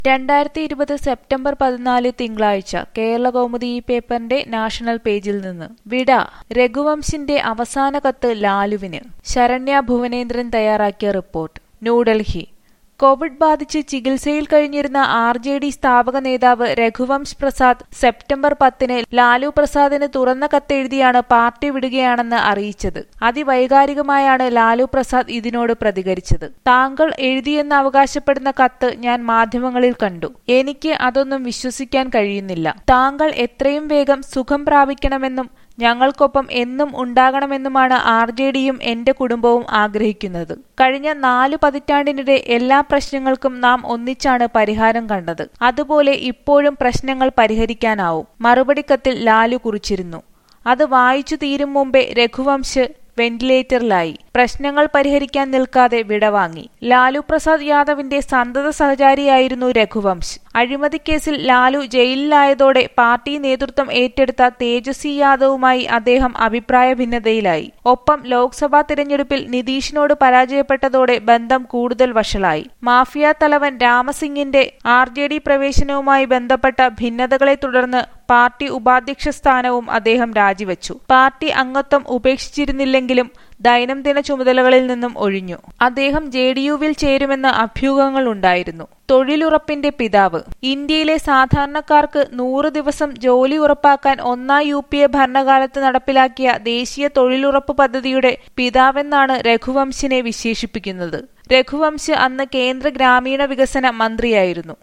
രണ്ടായിരത്തി ഇരുപത് സെപ്റ്റംബർ പതിനാല് തിങ്കളാഴ്ച കേരളകൗമുദി ഈ പേപ്പറിന്റെ നാഷണൽ പേജിൽ നിന്ന് വിട രഘുവംശിന്റെ അവസാന കത്ത് ലാലുവിന് ശരണ്യ ഭുവനേന്ദ്രൻ തയ്യാറാക്കിയ റിപ്പോർട്ട് ന്യൂഡൽഹി കോവിഡ് ബാധിച്ച് ചികിത്സയിൽ കഴിഞ്ഞിരുന്ന ആർ ജെ ഡി സ്ഥാപക നേതാവ് രഘുവംശ് പ്രസാദ് സെപ്റ്റംബർ പത്തിന് ലാലു പ്രസാദിന് തുറന്ന കത്തെഴുതിയാണ് പാർട്ടി വിടുകയാണെന്ന് അറിയിച്ചത് അതിവൈകാരികമായാണ് ലാലു പ്രസാദ് ഇതിനോട് പ്രതികരിച്ചത് താങ്കൾ എഴുതിയെന്ന് അവകാശപ്പെടുന്ന കത്ത് ഞാൻ മാധ്യമങ്ങളിൽ കണ്ടു എനിക്ക് അതൊന്നും വിശ്വസിക്കാൻ കഴിയുന്നില്ല താങ്കൾ എത്രയും വേഗം സുഖം പ്രാപിക്കണമെന്നും ഞങ്ങൾക്കൊപ്പം എന്നും ഉണ്ടാകണമെന്നുമാണ് ആർ ജെ ഡിയും എന്റെ കുടുംബവും ആഗ്രഹിക്കുന്നത് കഴിഞ്ഞ നാലു പതിറ്റാണ്ടിനിടെ എല്ലാ പ്രശ്നങ്ങൾക്കും നാം ഒന്നിച്ചാണ് പരിഹാരം കണ്ടത് അതുപോലെ ഇപ്പോഴും പ്രശ്നങ്ങൾ പരിഹരിക്കാനാവും മറുപടി കത്തിൽ ലാലു കുറിച്ചിരുന്നു അത് വായിച്ചു തീരും മുമ്പേ രഘുവംശ് വെന്റിലേറ്ററിലായി പ്രശ്നങ്ങൾ പരിഹരിക്കാൻ നിൽക്കാതെ വിടവാങ്ങി ലാലു പ്രസാദ് യാദവിന്റെ സന്തത സഹചാരിയായിരുന്നു രഘുവംശ് അഴിമതിക്കേസിൽ ലാലു ജയിലിലായതോടെ പാർട്ടി നേതൃത്വം ഏറ്റെടുത്ത തേജസ്വി യാദവുമായി അദ്ദേഹം അഭിപ്രായ ഭിന്നതയിലായി ഒപ്പം ലോക്സഭാ തിരഞ്ഞെടുപ്പിൽ നിതീഷിനോട് പരാജയപ്പെട്ടതോടെ ബന്ധം കൂടുതൽ വഷളായി മാഫിയ തലവൻ രാമസിംഗിന്റെ ആർ ജെ ഡി പ്രവേശനവുമായി ബന്ധപ്പെട്ട ഭിന്നതകളെ തുടർന്ന് പാർട്ടി ഉപാധ്യക്ഷ സ്ഥാനവും അദ്ദേഹം രാജിവെച്ചു പാർട്ടി അംഗത്വം ഉപേക്ഷിച്ചിരുന്നില്ലെങ്കിലും ദൈനംദിന ചുമതലകളിൽ നിന്നും ഒഴിഞ്ഞു അദ്ദേഹം ജെ ഡി യുവിൽ ചേരുമെന്ന അഭ്യൂഹങ്ങൾ ഉണ്ടായിരുന്നു തൊഴിലുറപ്പിന്റെ പിതാവ് ഇന്ത്യയിലെ സാധാരണക്കാർക്ക് നൂറ് ദിവസം ജോലി ഉറപ്പാക്കാൻ ഒന്നാം യു പി എ ഭരണകാലത്ത് നടപ്പിലാക്കിയ ദേശീയ തൊഴിലുറപ്പ് പദ്ധതിയുടെ പിതാവെന്നാണ് രഘുവംശിനെ വിശേഷിപ്പിക്കുന്നത് രഘുവംശ് അന്ന് കേന്ദ്ര ഗ്രാമീണ വികസന മന്ത്രിയായിരുന്നു